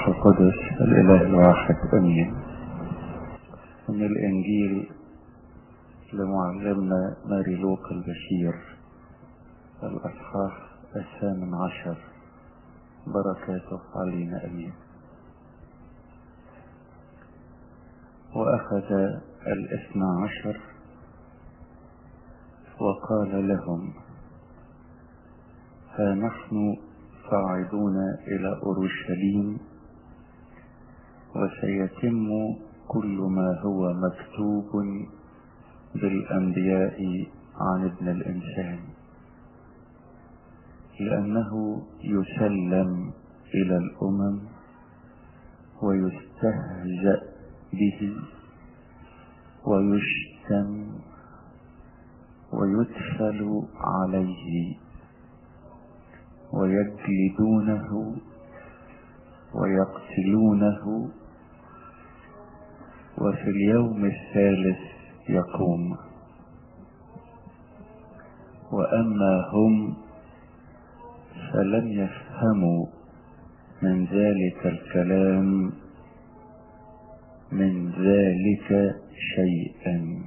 والروح القدس الإله الواحد أمين من الإنجيل لمعلمنا ماري لوقا البشير الأصحاح الثامن عشر بركاته علينا أمين وأخذ الاثنى عشر وقال لهم ها نحن صاعدون إلى أورشليم وسيتم كل ما هو مكتوب بالأنبياء عن ابن الإنسان لأنه يسلم إلى الأمم ويستهزأ به ويشتم ويدخل عليه ويجلدونه ويقتلونه وفي اليوم الثالث يقوم واما هم فلم يفهموا من ذلك الكلام من ذلك شيئا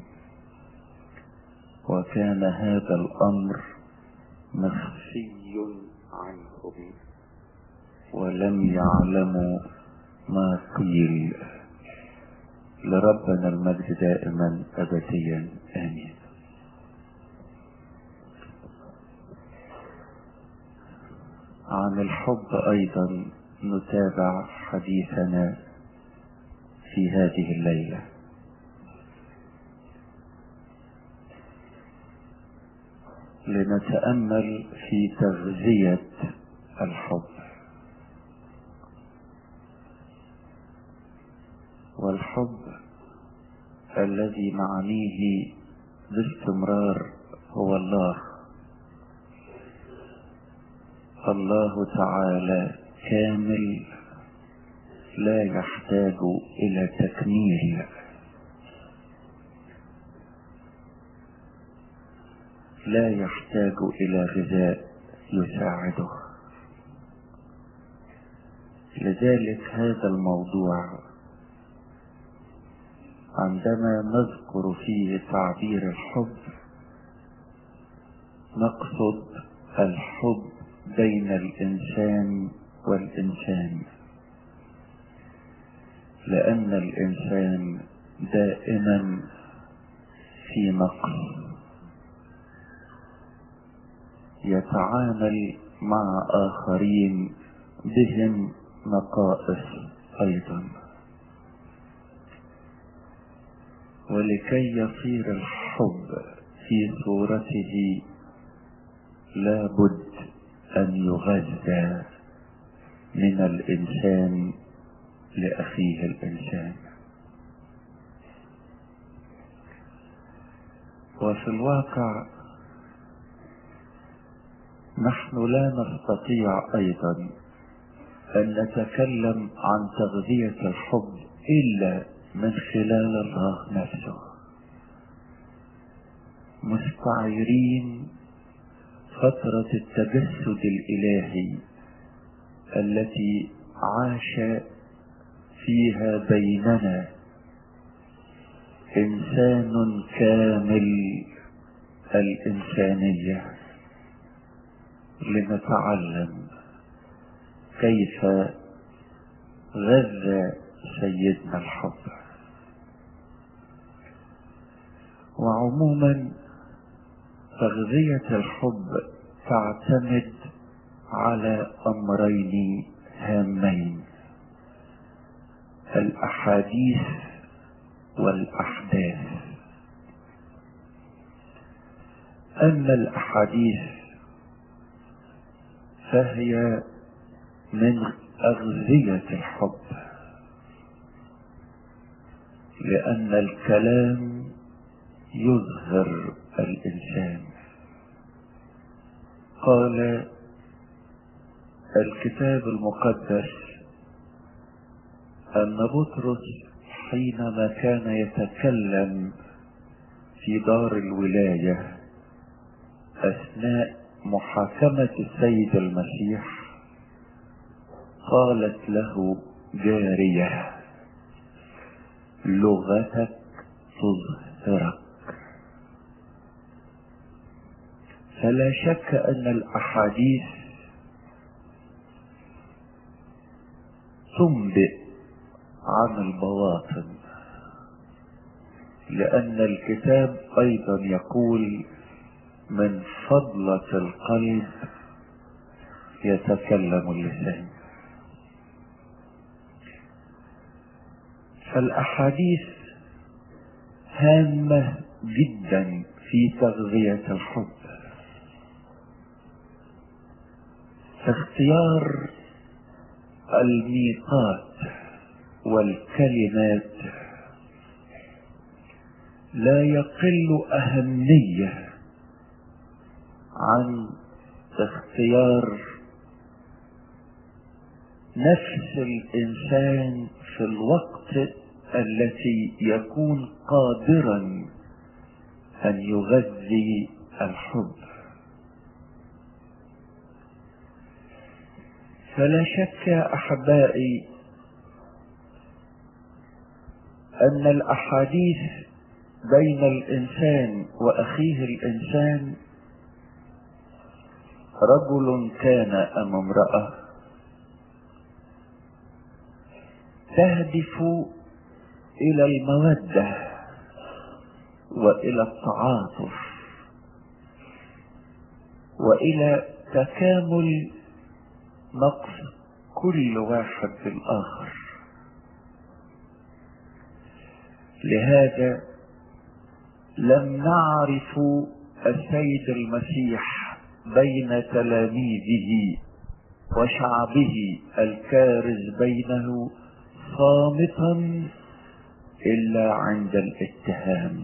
وكان هذا الامر مخفي عنهم ولم يعلموا ما قيل لربنا المجد دائما ابديا امين عن الحب ايضا نتابع حديثنا في هذه الليله لنتامل في تغذيه الحب والحب الذي نعنيه باستمرار هو الله الله تعالى كامل لا يحتاج الى تكميل لا يحتاج الى غذاء يساعده لذلك هذا الموضوع عندما نذكر فيه تعبير الحب نقصد الحب بين الانسان والانسان لان الانسان دائما في نقص يتعامل مع اخرين بهم نقائص ايضا ولكي يصير الحب في صورته لابد ان يغذى من الانسان لاخيه الانسان وفي الواقع نحن لا نستطيع ايضا أن نتكلم عن تغذية الحب إلا من خلال الله نفسه مستعيرين فترة التجسد الإلهي التي عاش فيها بيننا إنسان كامل الإنسانية لنتعلم كيف غذى سيدنا الحب وعموما تغذية الحب تعتمد على أمرين هامين الأحاديث والأحداث أما الأحاديث فهي من أغذية الحب لأن الكلام يظهر الإنسان قال الكتاب المقدس أن بطرس حينما كان يتكلم في دار الولاية أثناء محاكمة السيد المسيح قالت له جارية لغتك تظهرك فلا شك ان الاحاديث تنبئ عن البواطن لان الكتاب ايضا يقول من فضلة القلب يتكلم اللسان فالاحاديث هامة جدا في تغذية الحب فاختيار الميقات والكلمات لا يقل أهمية عن اختيار نفس الإنسان في الوقت التي يكون قادرا أن يغذي الحب فلا شك يا احبائي ان الاحاديث بين الانسان واخيه الانسان رجل كان ام امراه تهدف الى الموده والى التعاطف والى تكامل نقص كل واحد بالآخر لهذا لم نعرف السيد المسيح بين تلاميذه وشعبه الكارز بينه صامتا إلا عند الاتهام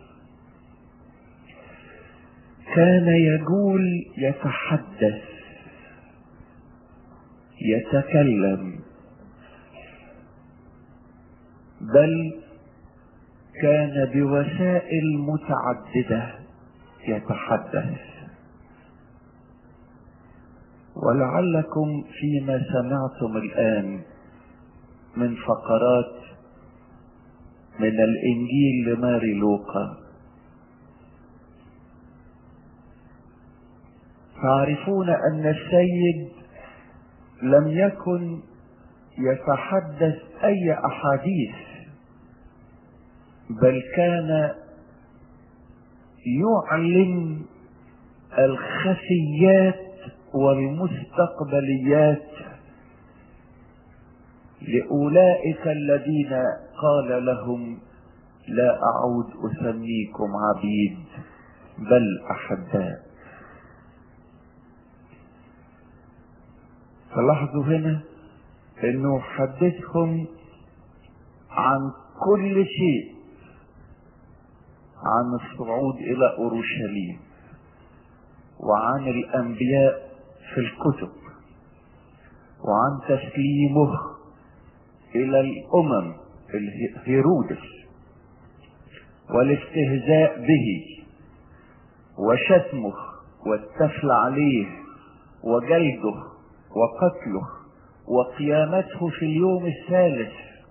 كان يقول يتحدث يتكلم بل كان بوسائل متعددة يتحدث ولعلكم فيما سمعتم الآن من فقرات من الإنجيل لماري لوقا تعرفون أن السيد لم يكن يتحدث اي احاديث بل كان يعلن الخفيات والمستقبليات لاولئك الذين قال لهم لا اعود اسميكم عبيد بل احباء فلاحظوا هنا انه حدثهم عن كل شيء عن الصعود الى اورشليم وعن الانبياء في الكتب وعن تسليمه الى الامم هيرودس والاستهزاء به وشتمه والتفل عليه وجلده وقتله وقيامته في اليوم الثالث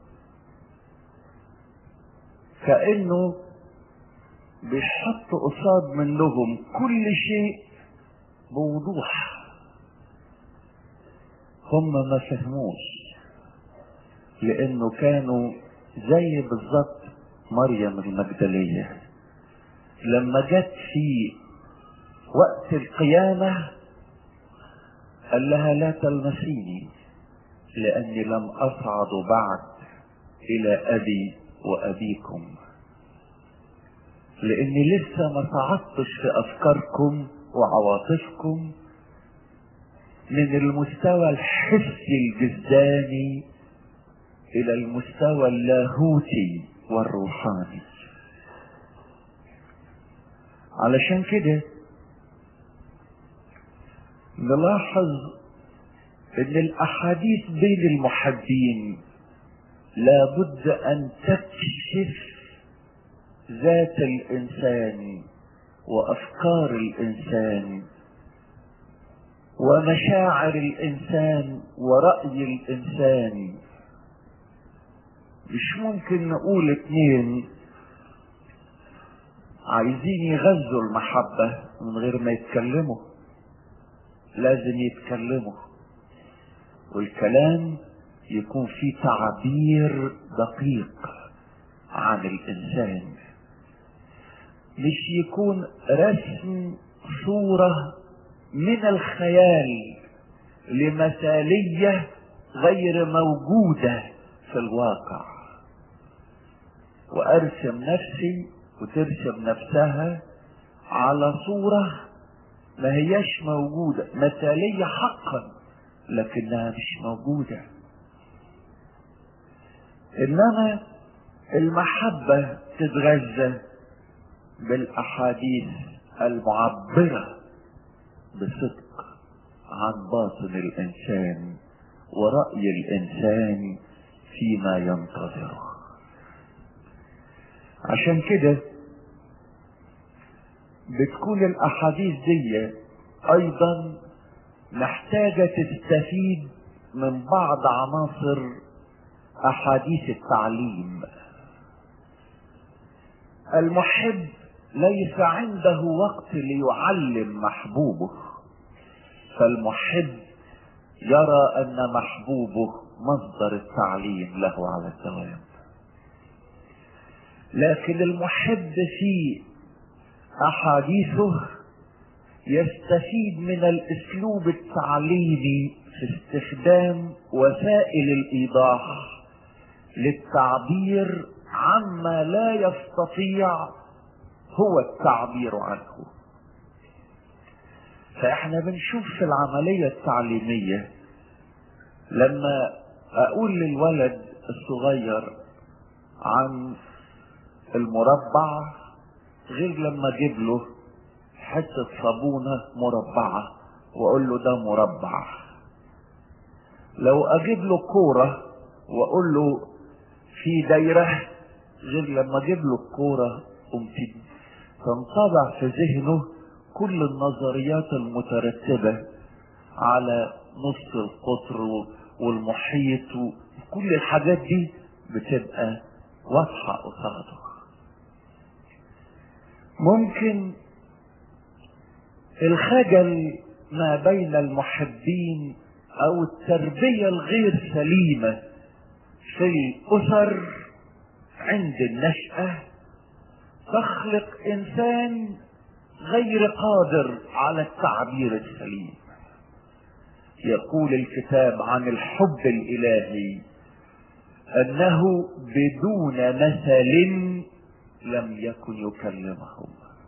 كأنه بيحط قصاد منهم كل شيء بوضوح هم ما فهموش لانه كانوا زي بالظبط مريم المجدلية لما جت في وقت القيامة قال لها لا تلمسيني لاني لم اصعد بعد الى ابي وابيكم لاني لسه ما صعدتش في افكاركم وعواطفكم من المستوى الحسي الجسداني الى المستوى اللاهوتي والروحاني علشان كده نلاحظ ان الاحاديث بين المحبين لابد ان تكشف ذات الانسان وافكار الانسان ومشاعر الانسان وراي الانسان مش ممكن نقول اتنين عايزين يغذوا المحبة من غير ما يتكلموا لازم يتكلموا والكلام يكون فيه تعبير دقيق عن الإنسان مش يكون رسم صورة من الخيال لمثالية غير موجودة في الواقع وارسم نفسي وترسم نفسها على صورة ما هياش موجودة مثالية حقا لكنها مش موجودة انما المحبة تتغذى بالاحاديث المعبرة بصدق عن باطن الانسان ورأي الانسان فيما ينتظره عشان كده بتكون الاحاديث دي ايضا محتاجة تستفيد من بعض عناصر احاديث التعليم المحب ليس عنده وقت ليعلم محبوبه فالمحب يرى ان محبوبه مصدر التعليم له على الدوام لكن المحب في احاديثه يستفيد من الاسلوب التعليمي في استخدام وسائل الايضاح للتعبير عما لا يستطيع هو التعبير عنه فاحنا بنشوف في العملية التعليمية لما اقول للولد الصغير عن المربع غير لما اجيب له حتة صابونة مربعة واقول له ده مربع لو اجيب له كورة واقول له في دايرة غير لما اجيب له الكورة قمت تنطبع في ذهنه كل النظريات المترتبة على نص القطر والمحيط وكل الحاجات دي بتبقى واضحة قصاده ممكن الخجل ما بين المحبين او التربية الغير سليمة في الاسر عند النشأة تخلق انسان غير قادر على التعبير السليم يقول الكتاب عن الحب الالهي انه بدون مثل لم يكن يكلمهم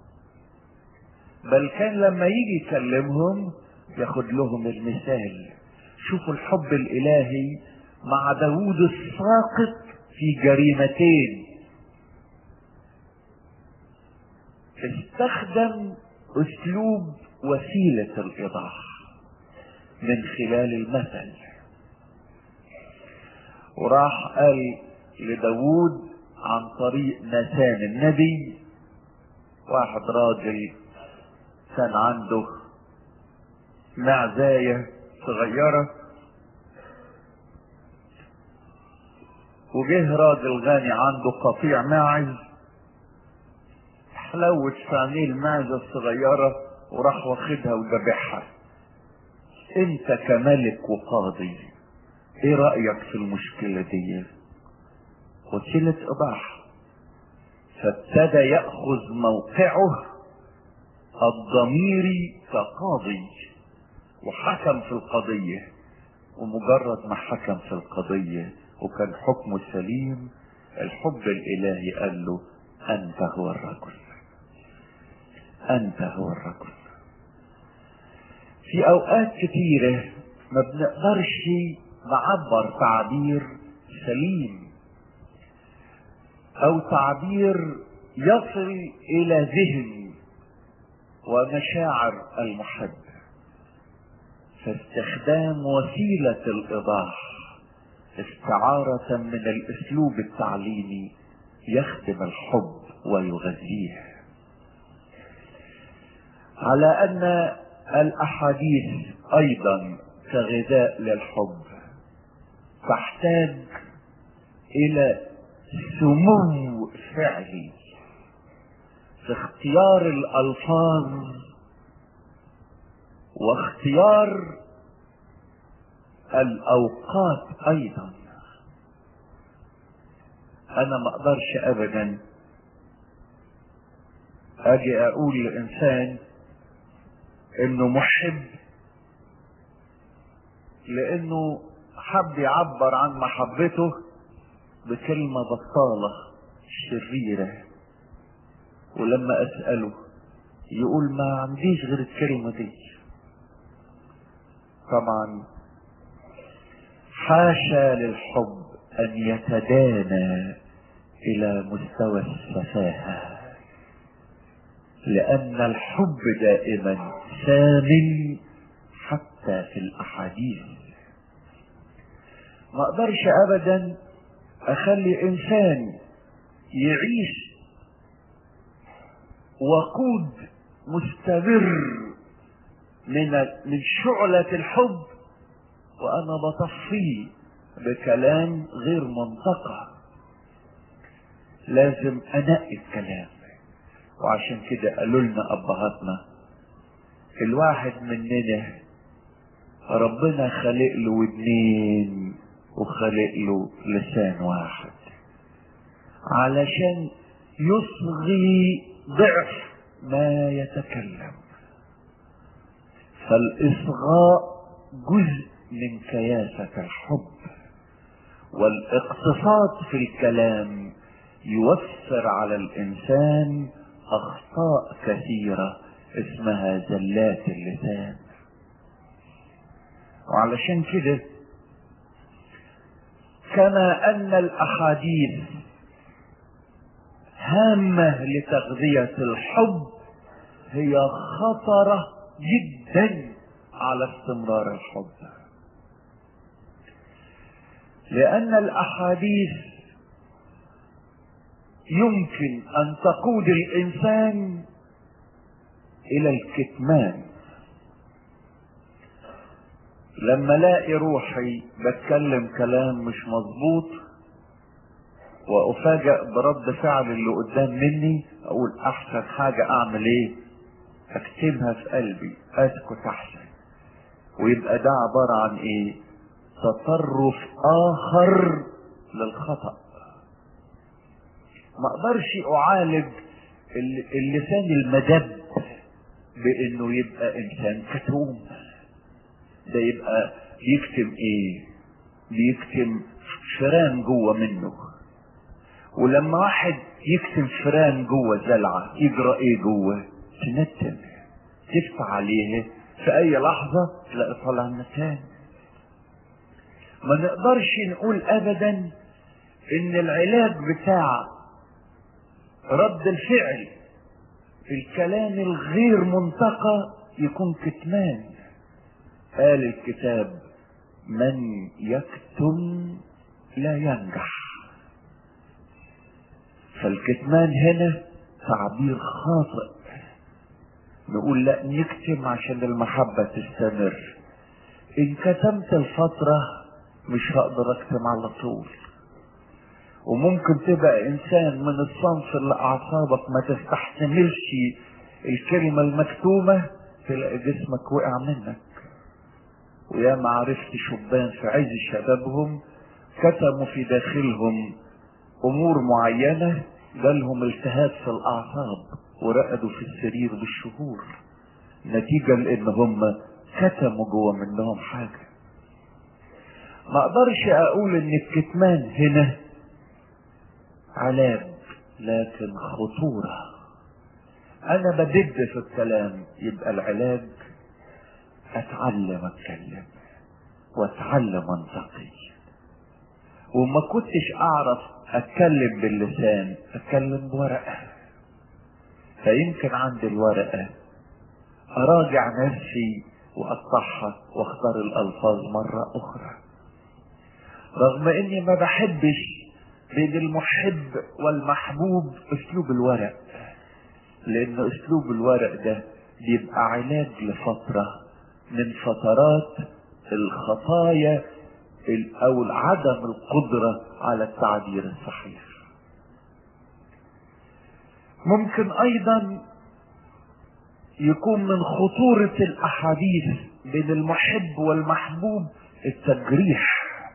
بل كان لما يجي يكلمهم ياخد لهم المثال شوفوا الحب الالهي مع داود الساقط في جريمتين استخدم اسلوب وسيلة الايضاح من خلال المثل وراح قال لداود عن طريق نسان النبي واحد راجل كان عنده معزاية صغيرة وجه راجل غني عنده قطيع ماعز حلوت في عينيه المعزة الصغيرة وراح واخدها وذبحها انت كملك وقاضي ايه رأيك في المشكلة دي وسيلة إباحة فابتدى يأخذ موقعه الضميري كقاضي وحكم في القضية ومجرد ما حكم في القضية وكان حكمه سليم الحب الإلهي قال له أنت هو الرجل أنت هو الرجل في أوقات كتيرة ما بنقدرش نعبر تعبير سليم او تعبير يصل الى ذهن ومشاعر المحب فاستخدام وسيلة الايضاح استعارة من الاسلوب التعليمي يخدم الحب ويغذيه على ان الاحاديث ايضا كغذاء للحب تحتاج الى سمو فعلي في اختيار الالفاظ واختيار الاوقات ايضا انا ما اقدرش ابدا اجي اقول لانسان انه محب لانه حب يعبر عن محبته بكلمة بطالة شريرة ولما اسأله يقول ما عنديش غير الكلمة دي طبعا حاشا للحب ان يتدانى الى مستوى السفاهة لان الحب دائما سامن حتى في الاحاديث ما اقدرش ابدا اخلي انسان يعيش وقود مستمر من من شعلة الحب وانا بطفيه بكلام غير منطقة لازم انقي الكلام وعشان كده قالوا لنا ابهاتنا الواحد مننا ربنا خلق له ودنين وخلق له لسان واحد علشان يصغي ضعف ما يتكلم فالاصغاء جزء من كياسة الحب والاقتصاد في الكلام يوفر على الانسان اخطاء كثيرة اسمها زلات اللسان وعلشان كده كما ان الاحاديث هامة لتغذية الحب هي خطرة جدا على استمرار الحب لان الاحاديث يمكن ان تقود الانسان الى الكتمان لما الاقي روحي بتكلم كلام مش مظبوط وافاجئ برد فعل اللي قدام مني اقول احسن حاجة اعمل ايه اكتبها في قلبي اسكت احسن ويبقى ده عبارة عن ايه تطرف اخر للخطأ ما اقدرش اعالج اللسان المدب بانه يبقى انسان كتوم ده يبقى بيكتم ايه بيكتم فران جوه منه ولما واحد يكتم فران جوه زلعة يجرى ايه جوه تنتن تفتح عليه في اي لحظة تلاقي طالع مكان ما نقدرش نقول ابدا ان العلاج بتاع رد الفعل في الكلام الغير منتقى يكون كتمان قال الكتاب من يكتم لا ينجح فالكتمان هنا تعبير خاطئ نقول لا نكتم عشان المحبة تستمر ان كتمت الفترة مش هقدر اكتم على طول وممكن تبقى انسان من الصنف اللي اعصابك ما تستحملش الكلمة المكتومة تلاقي جسمك وقع منك ويا ما عرفت شبان في عز شبابهم كتموا في داخلهم امور معينة جالهم التهاب في الاعصاب ورقدوا في السرير بالشهور نتيجة لان هم كتموا جوه منهم حاجة ما اقدرش اقول ان الكتمان هنا علاج لكن خطورة انا بدد في الكلام يبقى العلاج اتعلم اتكلم واتعلم انتقي وما كنتش اعرف اتكلم باللسان اتكلم بورقة فيمكن عند الورقة اراجع نفسي واقطعها واختار الالفاظ مرة اخرى رغم اني ما بحبش بين المحب والمحبوب اسلوب الورق لان اسلوب الورق ده بيبقى علاج لفترة من فترات الخطايا او عدم القدرة على التعبير الصحيح ممكن ايضا يكون من خطورة الاحاديث بين المحب والمحبوب التجريح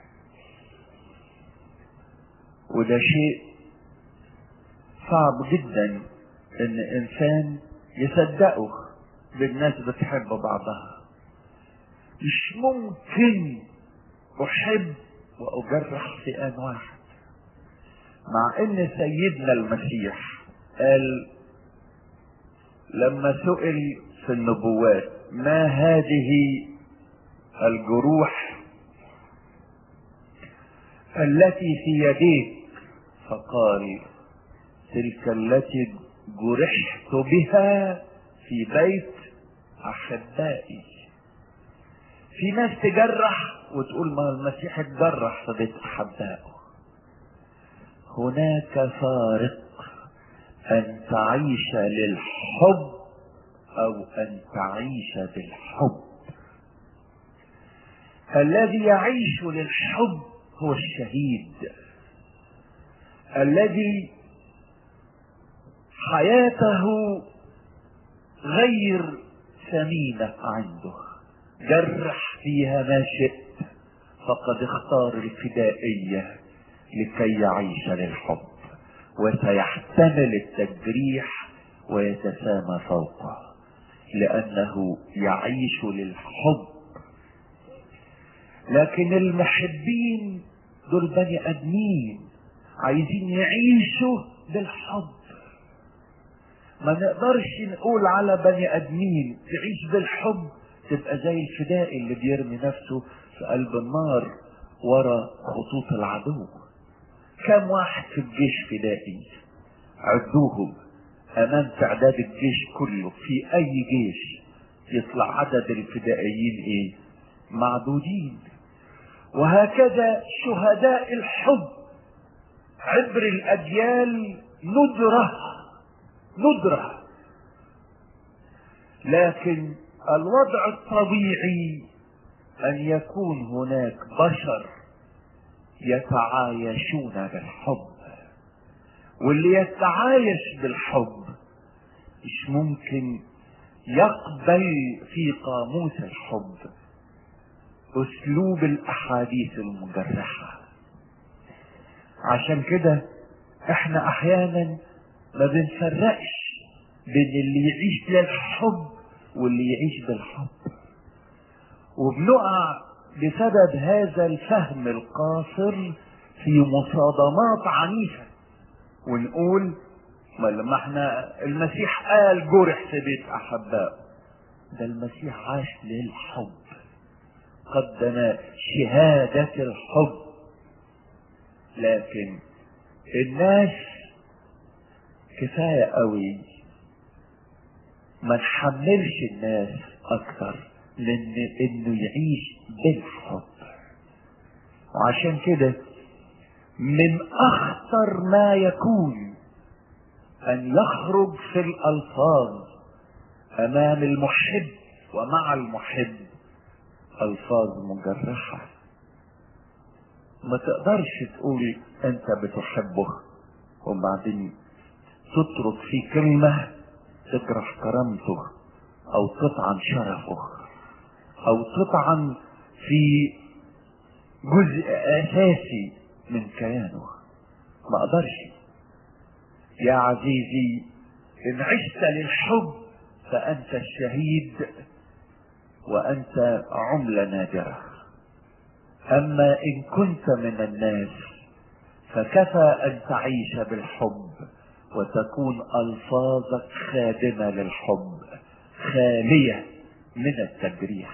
وده شيء صعب جدا ان انسان يصدقه بالناس بتحب بعضها مش ممكن احب واجرح في ان واحد مع ان سيدنا المسيح قال لما سئل في النبوات ما هذه الجروح التي في يديك فقال تلك التي جرحت بها في بيت احبائي في ناس تجرح وتقول ما المسيح اتجرح في بيت احبائه هناك فارق ان تعيش للحب او ان تعيش بالحب الذي يعيش للحب هو الشهيد الذي حياته غير ثمينة عنده جرح فيها ما شئت فقد اختار الفدائية لكي يعيش للحب وسيحتمل التجريح ويتسامى فوقه لأنه يعيش للحب لكن المحبين دول بني ادمين عايزين يعيشوا بالحب ما نقدرش نقول على بني ادمين تعيش بالحب تبقى زي الفدائي اللي بيرمي نفسه في قلب النار ورا خطوط العدو كم واحد في الجيش فدائي عدوهم امام تعداد الجيش كله في اي جيش يطلع عدد الفدائيين ايه معدودين وهكذا شهداء الحب عبر الاجيال ندره ندره لكن الوضع الطبيعي ان يكون هناك بشر يتعايشون بالحب واللي يتعايش بالحب مش ممكن يقبل في قاموس الحب اسلوب الاحاديث المجرحة عشان كده احنا احيانا ما بنفرقش بين اللي يعيش للحب واللي يعيش بالحب وبنقع بسبب هذا الفهم القاصر في مصادمات عنيفة ونقول ما لما احنا المسيح قال جرح في بيت احبائه ده المسيح عاش للحب قدم شهادة الحب لكن الناس كفاية قوي ما نحملش الناس اكتر لان انه يعيش بالحب وعشان كده من اخطر ما يكون ان يخرج في الالفاظ امام المحب ومع المحب الفاظ مجرحة ما تقدرش تقول انت بتحبه وبعدين تترك في كلمة تجرح كرامته او تطعن شرفه او تطعن في جزء اساسي من كيانه ما اقدرش يا عزيزي ان عشت للحب فانت الشهيد وانت عملة نادرة اما ان كنت من الناس فكفى ان تعيش بالحب وتكون الفاظك خادمة للحب خالية من التجريح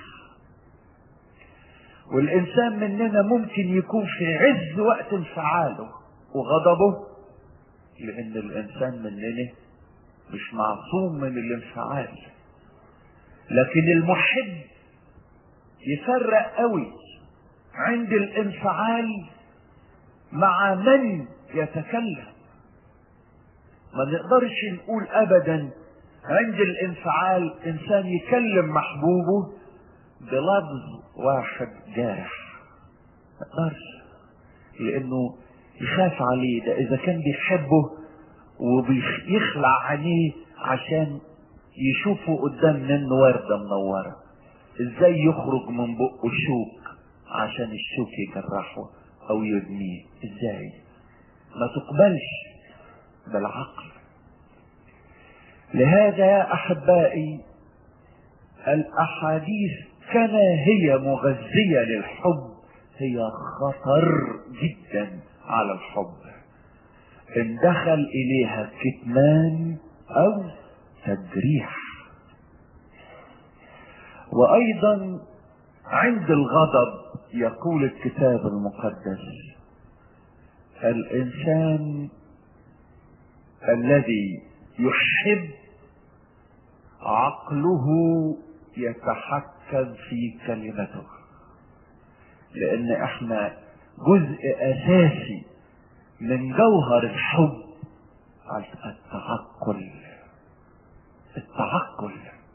والانسان مننا ممكن يكون في عز وقت انفعاله وغضبه لان الانسان مننا مش معصوم من الانفعال لكن المحب يفرق قوي عند الانفعال مع من يتكلم ما نقدرش نقول ابدا عند الانفعال انسان يكلم محبوبه بلفظ واحد جارح ما نقدرش لانه يخاف عليه ده اذا كان بيحبه وبيخلع عينيه عشان يشوفوا قدام منه وردة منورة ازاي يخرج من بقه شوك عشان الشوك يجرحه او يرميه ازاي ما تقبلش بالعقل لهذا يا احبائي الاحاديث كما هي مغذية للحب هي خطر جدا على الحب ان دخل اليها كتمان او تجريح وايضا عند الغضب يقول الكتاب المقدس الانسان الذي يحب عقله يتحكم في كلمته لان احنا جزء اساسي من جوهر الحب التعقل التعقل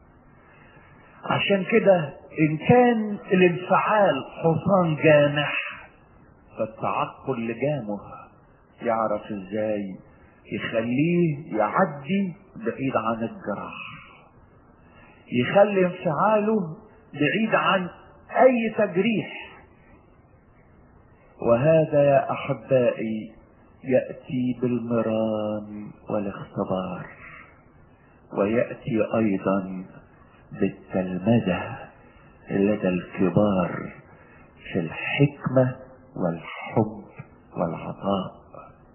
عشان كده ان كان الانفعال حصان جامح فالتعقل لجامه يعرف ازاي يخليه يعدي بعيد عن الجراح يخلي انفعاله بعيد عن اي تجريح وهذا يا احبائي ياتي بالمران والاختبار وياتي ايضا بالتلمذه لدى الكبار في الحكمه والحب والعطاء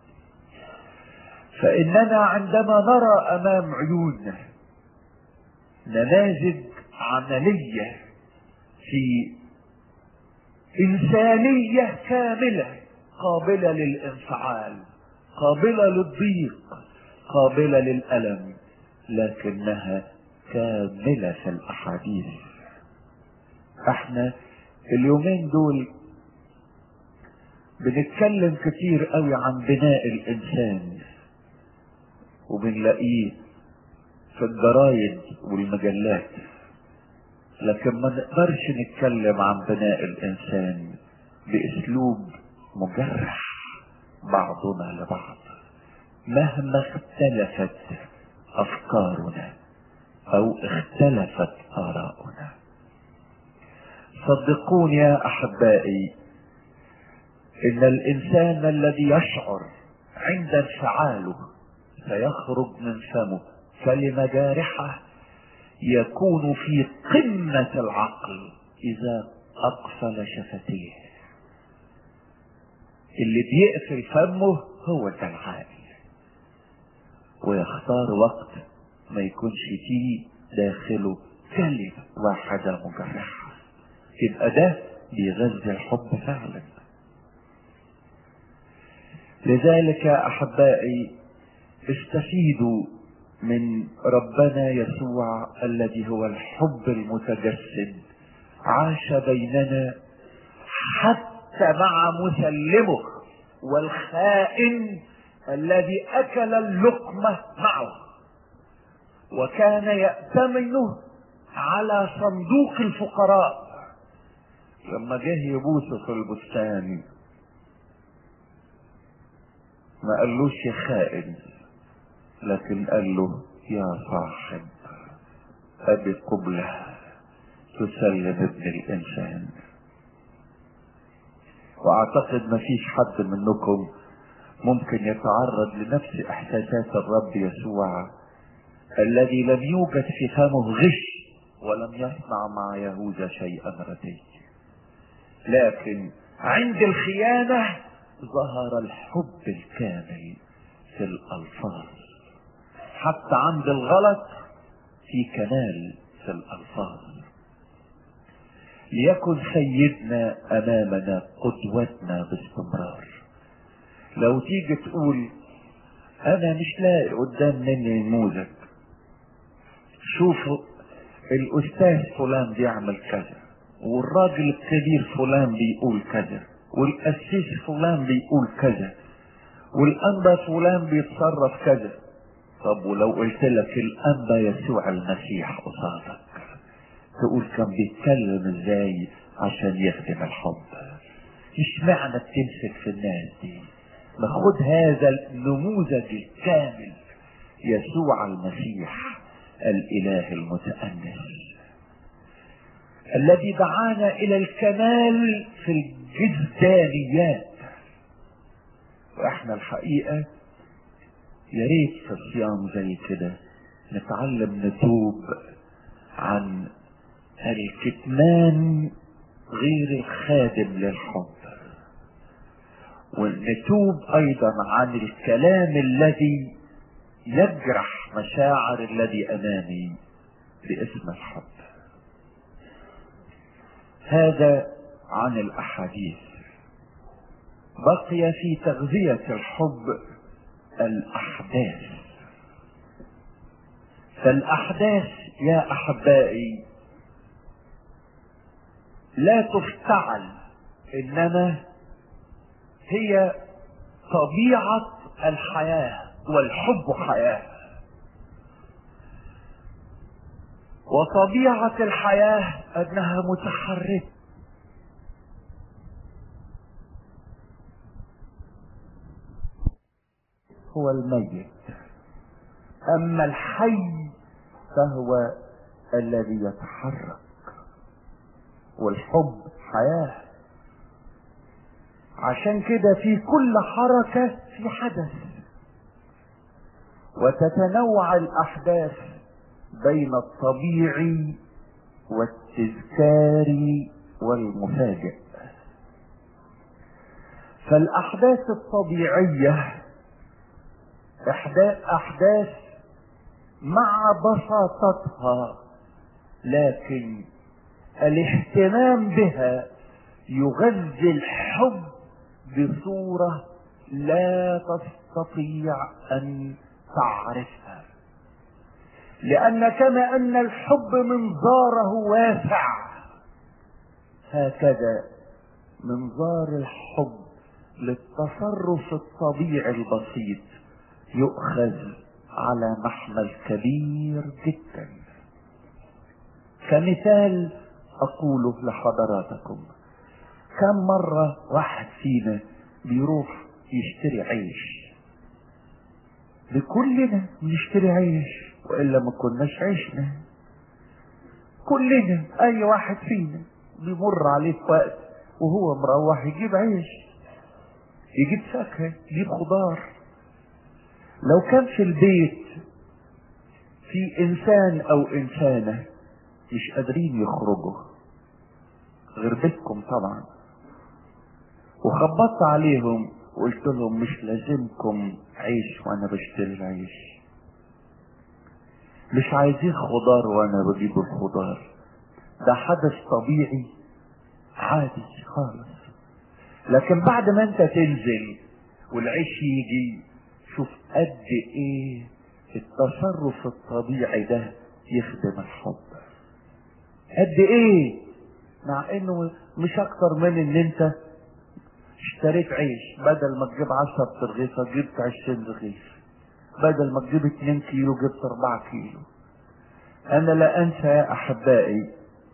فاننا عندما نرى امام عيوننا نماذج عمليه في انسانيه كامله قابله للانفعال قابله للضيق قابله للالم لكنها كامله في الاحاديث احنا اليومين دول بنتكلم كتير قوي عن بناء الانسان وبنلاقيه في الجرايد والمجلات لكن ما نقدرش نتكلم عن بناء الانسان باسلوب مجرح بعضنا لبعض مهما اختلفت افكارنا او اختلفت اراؤنا صدقوني يا احبائي ان الانسان الذي يشعر عند انفعاله سيخرج من فمه كلمه جارحه يكون في قمه العقل اذا اقفل شفتيه اللي بيقفل فمه هو ده العاقل ويختار وقت ما يكونش فيه داخله كلمة واحدة مجرحة يبقى ده بيغذي الحب فعلا لذلك يا أحبائي استفيدوا من ربنا يسوع الذي هو الحب المتجسد عاش بيننا حتى مع مسلمه والخائن الذي اكل اللقمه معه وكان يأتمن على صندوق الفقراء لما جه يبوسه في البستان ما قالوش يا خائن لكن قال له يا صاحب ادي قبلة تسلم ابن الانسان واعتقد ما فيش حد منكم ممكن يتعرض لنفس احساسات الرب يسوع الذي لم يوجد في فمه غش ولم يصنع مع يهوذا شيئا ردي لكن عند الخيانة ظهر الحب الكامل في الألفاظ حتى عند الغلط في كمال في الألفاظ ليكن سيدنا أمامنا قدوتنا باستمرار لو تيجي تقول أنا مش لاقي قدام مني نموذج شوفوا الأستاذ فلان بيعمل كذا والراجل الكبير فلان بيقول كذا والقسيس فلان بيقول كذا والأنبا فلان بيتصرف كذا طب ولو قلت لك الأنبا يسوع المسيح قصادك تقول كان بيتكلم ازاي عشان يخدم الحب مش معنى بتمسك في الناس دي ما خد هذا النموذج الكامل يسوع المسيح الاله المتأنس الذي دعانا الى الكمال في الجدانيات واحنا الحقيقة يا ريت في الصيام زي كده نتعلم نتوب عن الكتمان غير الخادم للحب ونتوب ايضا عن الكلام الذي يجرح مشاعر الذي امامي باسم الحب هذا عن الاحاديث بقي في تغذية الحب الاحداث فالاحداث يا احبائي لا تفتعل انما هي طبيعة الحياة والحب حياة وطبيعة الحياة انها متحركة هو الميت اما الحي فهو الذي يتحرك والحب حياة عشان كده في كل حركة في حدث وتتنوع الأحداث بين الطبيعي والتذكاري والمفاجئ فالأحداث الطبيعية أحداث مع بساطتها لكن الاهتمام بها يغذي الحب بصورة لا تستطيع أن تعرفها لأن كما أن الحب منظاره واسع هكذا منظار الحب للتصرف الطبيعي البسيط يؤخذ على محمل كبير جدا كمثال اقوله لحضراتكم كم مرة واحد فينا بيروح يشتري عيش بكلنا بنشتري عيش والا ما كناش عشنا كلنا اي واحد فينا بيمر عليه في وقت وهو مروح يجيب عيش يجيب فاكهة يجيب خضار لو كان في البيت في انسان او انسانة مش قادرين يخرجوا غير بيتكم طبعا وخبطت عليهم وقلت لهم مش لازمكم عيش وانا بشتري العيش مش عايزين خضار وانا بجيب الخضار ده حدث طبيعي عادي خالص لكن بعد ما انت تنزل والعيش يجي شوف قد ايه التصرف الطبيعي ده يخدم الحب قد ايه مع انه مش اكتر من ان انت اشتريت عيش بدل ما تجيب عشرة رغيفة جبت عشرين رغيف بدل ما تجيب اتنين كيلو جبت اربعة كيلو انا لا انسى يا احبائي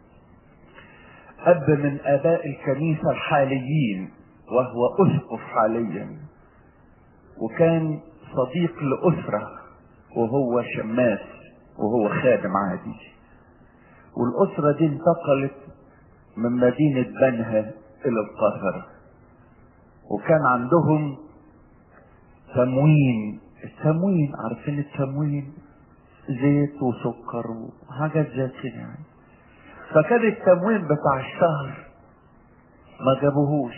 اب من اباء الكنيسة الحاليين وهو اسقف حاليا وكان صديق لاسرة وهو شماس وهو خادم عادي والاسرة دي انتقلت من مدينة بنها الى القاهرة وكان عندهم تموين التموين عارفين التموين زيت وسكر وحاجات زي كده يعني فكان التموين بتاع الشهر ما جابوهوش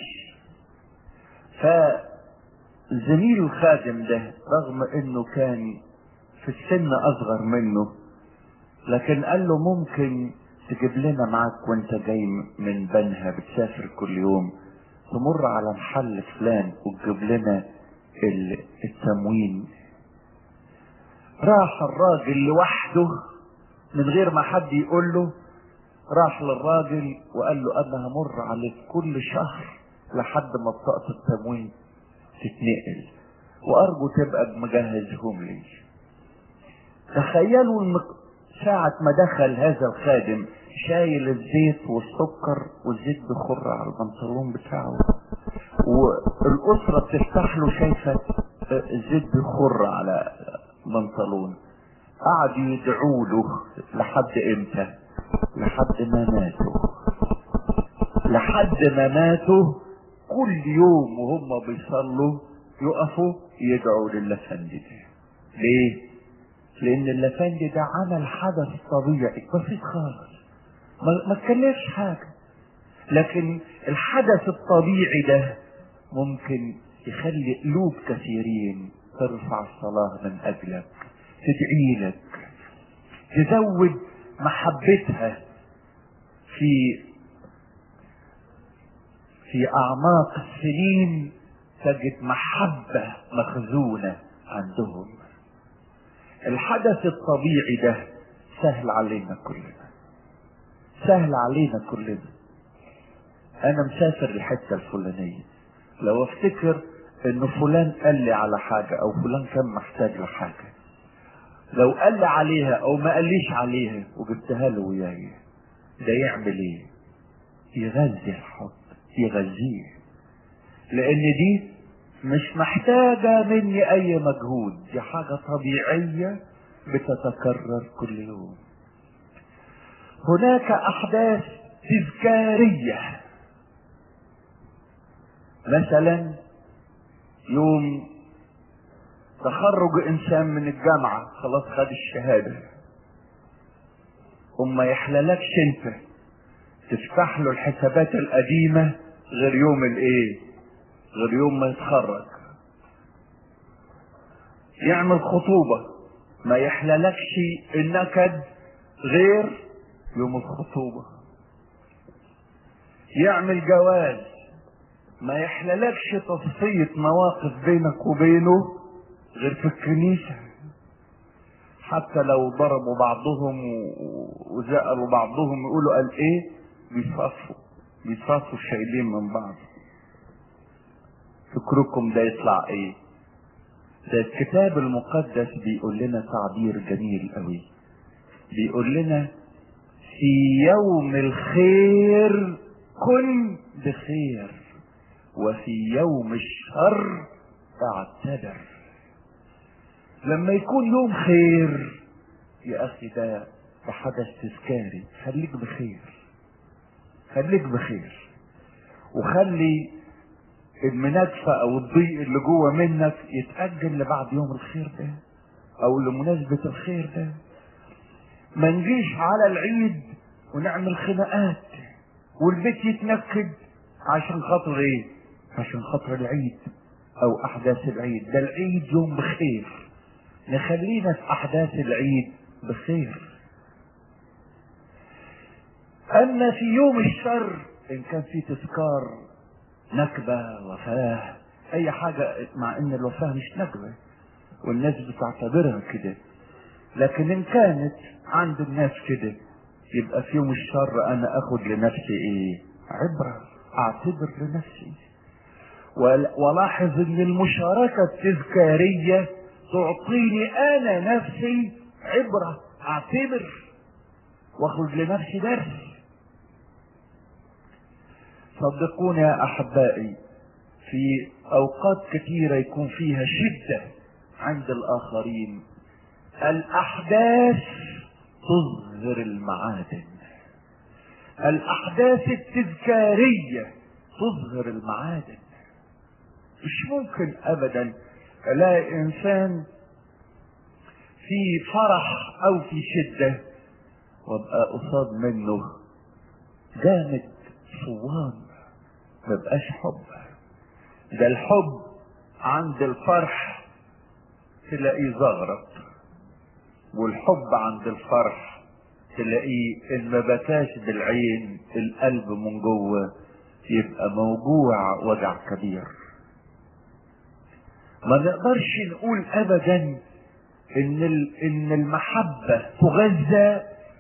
فزميل الخادم ده رغم انه كان في السن اصغر منه لكن قال له ممكن تجيب لنا معاك وانت جاي من بنها بتسافر كل يوم تمر على محل فلان وتجيب لنا التموين راح الراجل لوحده من غير ما حد يقول له راح للراجل وقال له انا همر عليك كل شهر لحد ما بطاقة التموين تتنقل وارجو تبقى مجهزهم لي تخيلوا ان ساعة ما دخل هذا الخادم شايل الزيت والسكر والزيت بخر على البنطلون بتاعه والأسرة بتفتح له شايفة الزيت بيخر على بنطلون قعدوا يدعوا له لحد امتى لحد ما ماتوا لحد ما ماتوا كل يوم وهم بيصلوا يقفوا يدعوا للفندي ده ليه لان اللفندي ده عمل حدث طبيعي بسيط خالص ما ما تكلفش حاجه لكن الحدث الطبيعي ده ممكن يخلي قلوب كثيرين ترفع الصلاة من أجلك تدعي لك تزود محبتها في في أعماق السنين تجد محبة مخزونة عندهم الحدث الطبيعي ده سهل علينا كلنا سهل علينا كلنا انا مسافر الحته الفلانيه لو افتكر ان فلان قال لي على حاجه او فلان كان محتاج لحاجه لو قال لي عليها او ما قاليش عليها وجبتها له وياي ده يعمل ايه يغذي الحب يغذيه لان دي مش محتاجة مني اي مجهود دي حاجة طبيعية بتتكرر كل يوم هناك احداث تذكارية مثلا يوم تخرج انسان من الجامعة خلاص خد الشهادة وما يحللكش انت تفتح له الحسابات القديمة غير يوم الايه غير يوم ما يتخرج يعمل خطوبة ما يحللكش النكد غير يوم الخطوبة يعمل جواز ما يحللكش تصفية مواقف بينك وبينه غير في الكنيسة حتى لو ضربوا بعضهم وزقلوا بعضهم يقولوا قال ايه بيصفوا بيصفوا شايلين من بعض فكركم ده يطلع ايه ده الكتاب المقدس بيقول لنا تعبير جميل قوي بيقول لنا في يوم الخير كن بخير وفي يوم الشر اعتبر لما يكون يوم خير يا اخي ده ده حدث تذكاري خليك بخير خليك بخير وخلي المناكفة او الضيق اللي جوه منك يتأجل لبعد يوم الخير ده او لمناسبة الخير ده ما نجيش على العيد ونعمل خناقات والبيت يتنكد عشان خاطر ايه عشان خاطر العيد او احداث العيد ده العيد يوم بخير نخلينا في احداث العيد بخير اما في يوم الشر ان كان في تذكار نكبة وفاة اي حاجة مع ان الوفاة مش نكبة والناس بتعتبرها كده لكن ان كانت عند الناس كده يبقى في يوم الشر انا اخد لنفسي ايه عبرة اعتبر لنفسي ولاحظ ان المشاركة التذكارية تعطيني انا نفسي عبرة اعتبر واخد لنفسي درس صدقوني يا احبائي في اوقات كثيرة يكون فيها شدة عند الاخرين الاحداث تظهر المعادن الاحداث التذكارية تظهر المعادن مش ممكن ابدا الاقي انسان في فرح او في شدة وابقى قصاد منه جامد صوان مبقاش حب ده الحب عند الفرح تلاقيه زغرط والحب عند الفرح تلاقيه ان ما بكاش بالعين القلب من جوه يبقى موجوع وجع كبير ما نقدرش نقول ابدا ان ان المحبه تغذى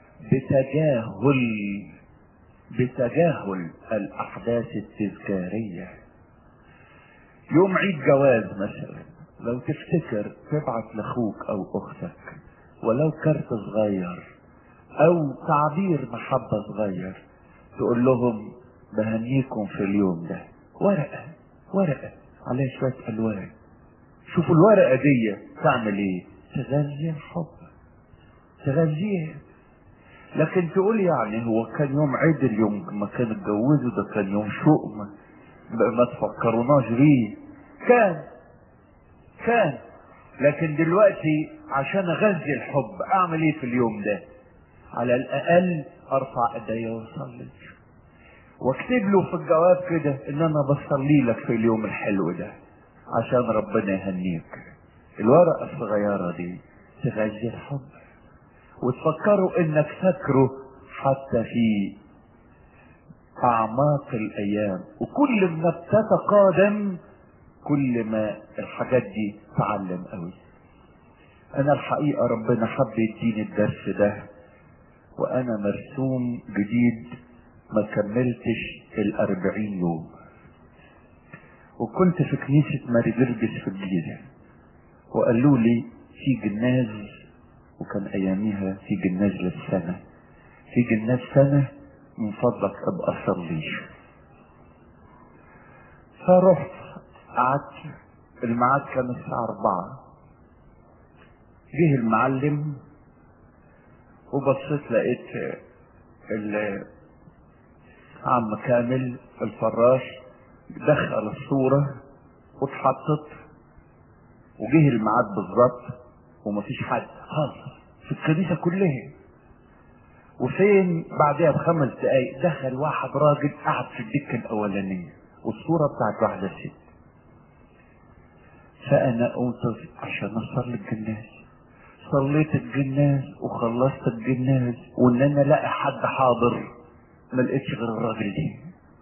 بتجاهل بتجاهل الاحداث التذكاريه يوم عيد جواز مثلا لو تفتكر تبعت لاخوك او اختك ولو كارت صغير او تعبير محبة صغير تقول لهم بهنيكم في اليوم ده ورقة ورقة عليها شوية الوان شوفوا الورقة دي تعمل ايه تغذي الحب تغذيه لكن تقول يعني هو كان يوم عيد اليوم ما كان اتجوزوا ده كان يوم شؤم ما تفكروناش بيه كان كان لكن دلوقتي عشان اغذي الحب اعمل ايه في اليوم ده على الاقل ارفع ايديا واصلي واكتب له في الجواب كده ان انا بصلي لك في اليوم الحلو ده عشان ربنا يهنيك الورقة الصغيرة دي تغذي الحب وتفكروا انك فاكره حتى في اعماق الايام وكل ما بتتقادم كل ما الحاجات دي تعلم قوي انا الحقيقة ربنا حب يديني الدرس ده وانا مرسوم جديد ما كملتش الاربعين يوم وكنت في كنيسة ماري جرجس في الجيزة وقالوا لي في جناز وكان اياميها في جناز للسنة في جناز سنة من فضلك ابقى صليش فرحت قعدت الميعاد كان الساعة أربعة جه المعلم وبصيت لقيت عم كامل الفراش دخل الصورة واتحطت وجه الميعاد بالظبط ومفيش حد خالص في الكنيسة كلها وفين بعدها بخمس دقايق دخل واحد راجل قعد في الدكة الأولانية والصورة بتاعت واحدة ست فأنا قمت عشان أصلي الجناز صليت الجناز وخلصت الجناز وإن أنا ألاقي حد حاضر ما لقيتش غير الراجل دي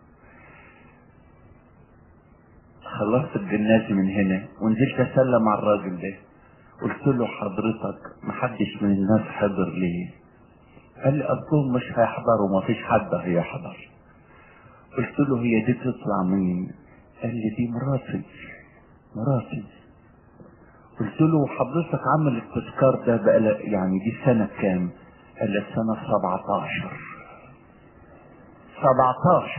خلصت الجناز من هنا ونزلت اسلم على الراجل ده قلت له حضرتك محدش من الناس حضر ليه قال لي اصلهم مش هيحضروا ومفيش حد هيحضر قلت له هي دي تطلع مين قال لي دي مراتي مراتي قلت له حضرتك عامل التذكار ده بقى يعني دي سنة كام قال لي السنة 17 17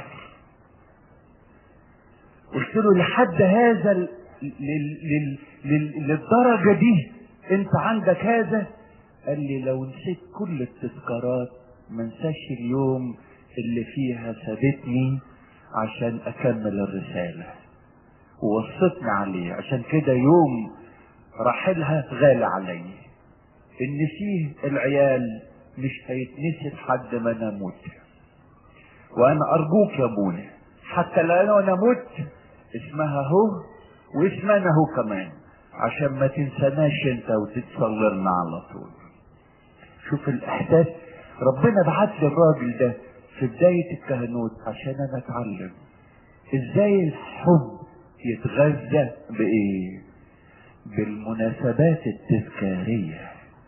قلت له لحد هذا ال... لل... لل... لل... للدرجة دي انت عندك هذا قال لي لو نسيت كل التذكارات ما انساش اليوم اللي فيها سابتني عشان اكمل الرسالة ووصتني عليه عشان كده يوم رحلها غالي علي ان فيه العيال مش هيتنسي لحد ما انا اموت وانا ارجوك يا ابونا حتى لو انا مت اسمها هو واسمنا هو كمان عشان ما تنسناش انت وتتصلرنا على طول شوف الاحساس ربنا بعت لي الراجل ده في بداية الكهنوت عشان انا اتعلم ازاي الحب يتغذى بايه بالمناسبات التذكارية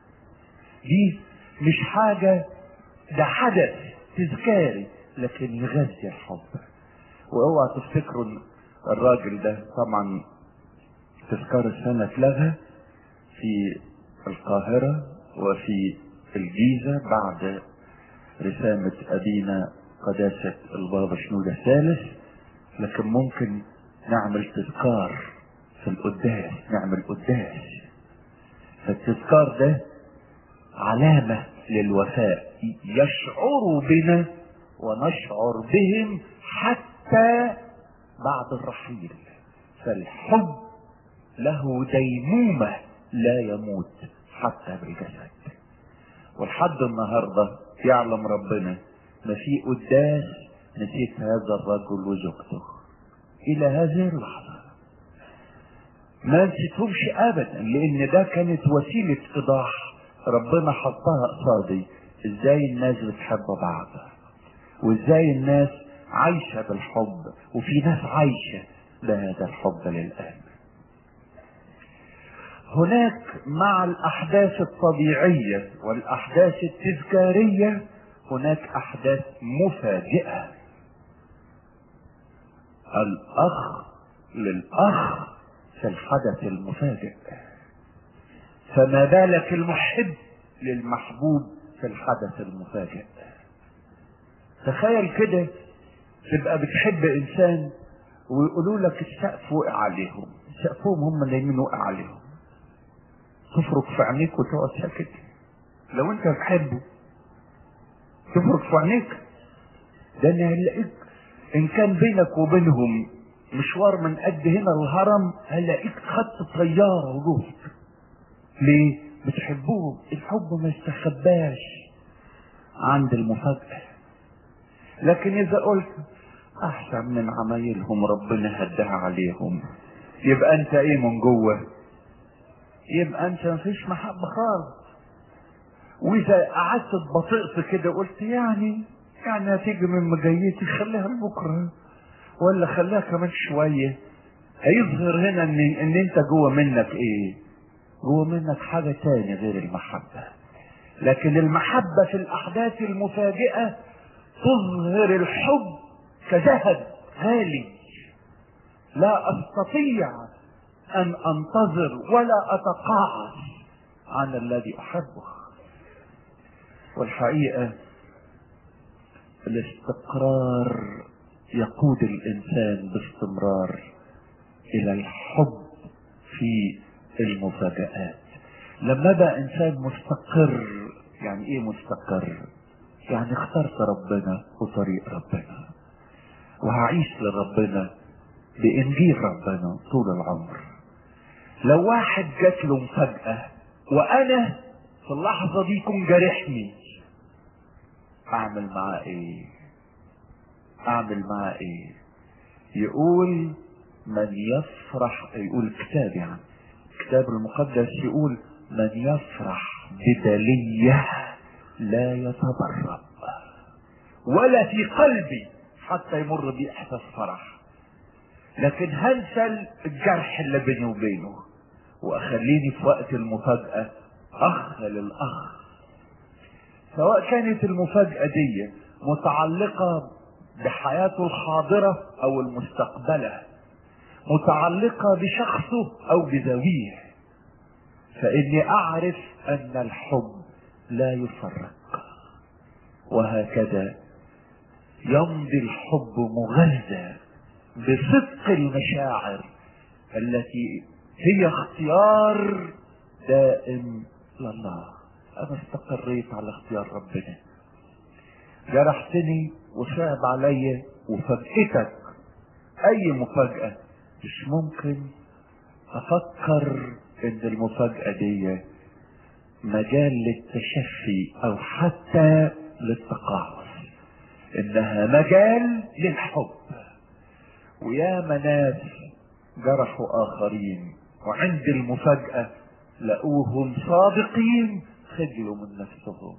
دي مش حاجة ده حدث تذكاري لكن يغذي الحب واوعى تفتكروا ان الراجل ده طبعا تذكار السنة اتلغى في القاهرة وفي الجيزة بعد رسامة أبينا قداسة البابا شنودة الثالث لكن ممكن نعمل تذكار في القداس نعمل قداس فالتذكار ده علامة للوفاء يشعروا بنا ونشعر بهم حتى بعد الرحيل فالحب له ديمومة لا يموت حتى بالجسد ولحد النهاردة يعلم ربنا ما في قداس نسيت هذا الرجل وزوجته الى هذه اللحظة ما نسيتهمش ابدا لان ده كانت وسيلة ايضاح ربنا حطها قصادي ازاي الناس بتحب بعض وازاي الناس عايشة بالحب وفي ناس عايشة بهذا الحب للآن هناك مع الأحداث الطبيعية والأحداث التذكارية هناك أحداث مفاجئة الأخ للأخ في الحدث المفاجئ فما بالك المحب للمحبوب في الحدث المفاجئ تخيل كده تبقى بتحب انسان ويقولوا لك السقف وقع عليهم سقفهم هم نايمين وقع عليهم تفرك في عينيك وتقعد ساكت لو انت بتحبه تفرك في عينيك ده انا هلاقيك ان كان بينك وبينهم مشوار من قد هنا الهرم هلاقيك خدت طيارة ورحت ليه؟ بتحبوه الحب ما يستخباش عند المفاجأة لكن اذا قلت احسن من عمايلهم ربنا هدها عليهم يبقى انت ايه من جوه يبقى انت مفيش محبة خالص واذا قعدت بطئت كده قلت يعني يعني هتيجي من مجيتي خليها لبكره ولا خليها كمان شويه هيظهر هنا ان ان انت جوه منك ايه جوه منك حاجه تاني غير المحبه لكن المحبه في الاحداث المفاجئه تظهر الحب كذهب غالي لا استطيع ان انتظر ولا اتقاعس عن الذي احبه والحقيقه الاستقرار يقود الانسان باستمرار الى الحب في المفاجآت لما بقى انسان مستقر يعني ايه مستقر يعني اخترت ربنا وطريق ربنا وهعيش لربنا بانجيل ربنا طول العمر لو واحد جات له مفاجأة وانا في اللحظة دي يكون جارحني اعمل معاه ايه اعمل معاه ايه يقول من يفرح يقول الكتاب يعني الكتاب المقدس يقول من يفرح ببلية لا يتضرب ولا في قلبي حتى يمر بي احساس فرح لكن هنسى الجرح اللي بيني وبينه واخليني في وقت المفاجأة اخ للاخ سواء كانت المفاجأة دي متعلقة بحياته الحاضرة او المستقبلة متعلقة بشخصه او بذويه فاني اعرف ان الحب لا يفرق وهكذا يمضي الحب مغذى بصدق المشاعر التي هي اختيار دائم لله انا استقريت على اختيار ربنا جرحتني وصعب عليا وفاجئتك اي مفاجأة مش ممكن افكر ان المفاجأة دي مجال للتشفي او حتى للتقاعس انها مجال للحب ويا ناس جرحوا اخرين وعند المفاجأة لقوهم صادقين خجلوا من نفسهم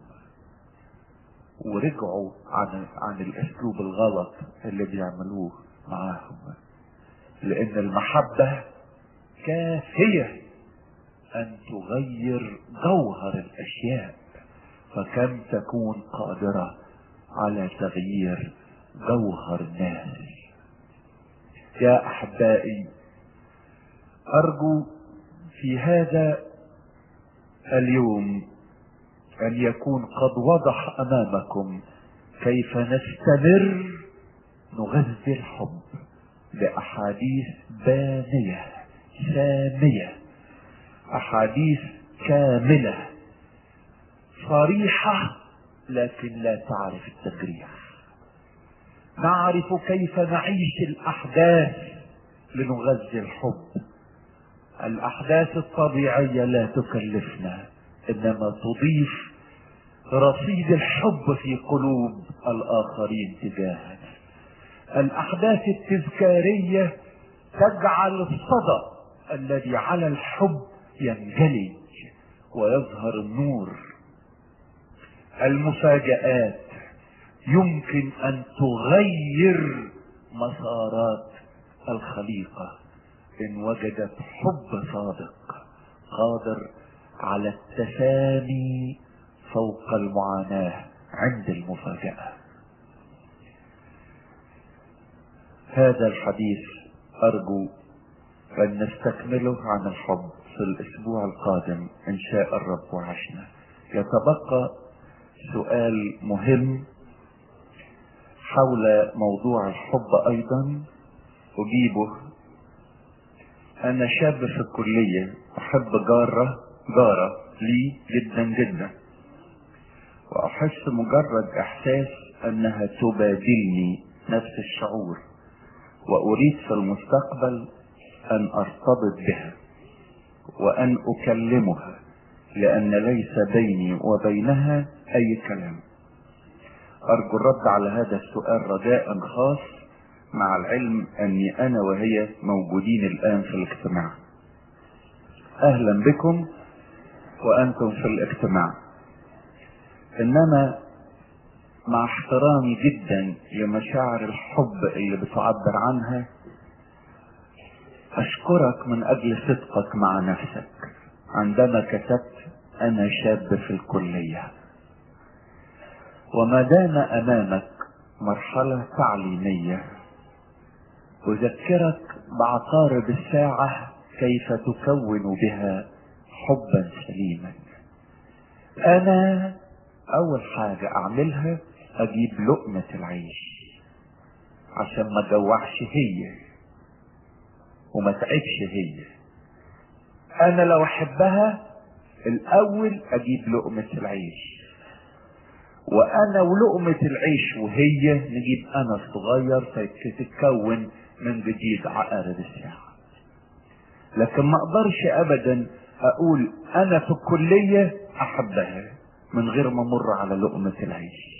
ورجعوا عن عن الاسلوب الغلط اللي بيعملوه معاهم لان المحبة كافية ان تغير جوهر الاشياء فكم تكون قادرة على تغيير جوهر الناس يا احبائي ارجو في هذا اليوم ان يكون قد وضح امامكم كيف نستمر نغذي الحب باحاديث بانيه ساميه احاديث كامله صريحه لكن لا تعرف التجريح نعرف كيف نعيش الاحداث لنغذي الحب الاحداث الطبيعيه لا تكلفنا انما تضيف رصيد الحب في قلوب الاخرين تجاهنا الاحداث التذكاريه تجعل الصدى الذي على الحب ينجلي ويظهر النور المفاجآت يمكن ان تغير مسارات الخليقة ان وجدت حب صادق قادر على التسامي فوق المعاناة عند المفاجأة هذا الحديث ارجو ان نستكمله عن الحب في الاسبوع القادم ان شاء الرب وعشنا يتبقى سؤال مهم حول موضوع الحب ايضا اجيبه انا شاب في الكلية احب جارة جارة لي جدا جدا وأحس مجرد إحساس أنها تبادلني نفس الشعور وأريد في المستقبل أن أرتبط بها وأن أكلمها لأن ليس بيني وبينها أي كلام أرجو الرد على هذا السؤال رجاء خاص مع العلم أني أنا وهي موجودين الآن في الاجتماع أهلا بكم وأنتم في الاجتماع إنما مع احترامي جدا لمشاعر الحب اللي بتعبر عنها أشكرك من أجل صدقك مع نفسك عندما كتبت أنا شاب في الكلية وما دام أمامك مرحلة تعليمية أذكرك بعقارب الساعة كيف تكون بها حبا سليما أنا أول حاجة أعملها أجيب لقمة العيش عشان ما جوعش هي وما تعبش هي أنا لو أحبها الأول أجيب لقمة العيش وأنا ولقمة العيش وهي نجيب أنا الصغير فتتكون من جديد عقارب الساعة لكن ما أقدرش أبدا أقول أنا في الكلية أحبها من غير ما أمر على لقمة العيش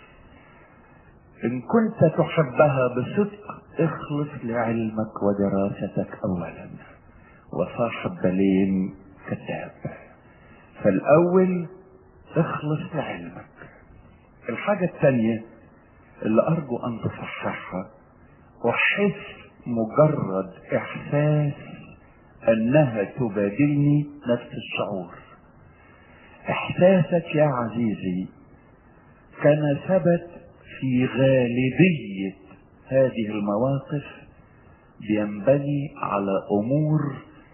إن كنت تحبها بصدق اخلص لعلمك ودراستك أولا وصاحب بالين كذاب فالأول اخلص لعلمك الحاجة الثانية اللي أرجو أن تصححها أحس مجرد إحساس أنها تبادلني نفس الشعور إحساسك يا عزيزي كان ثبت في غالبية هذه المواقف بينبني على أمور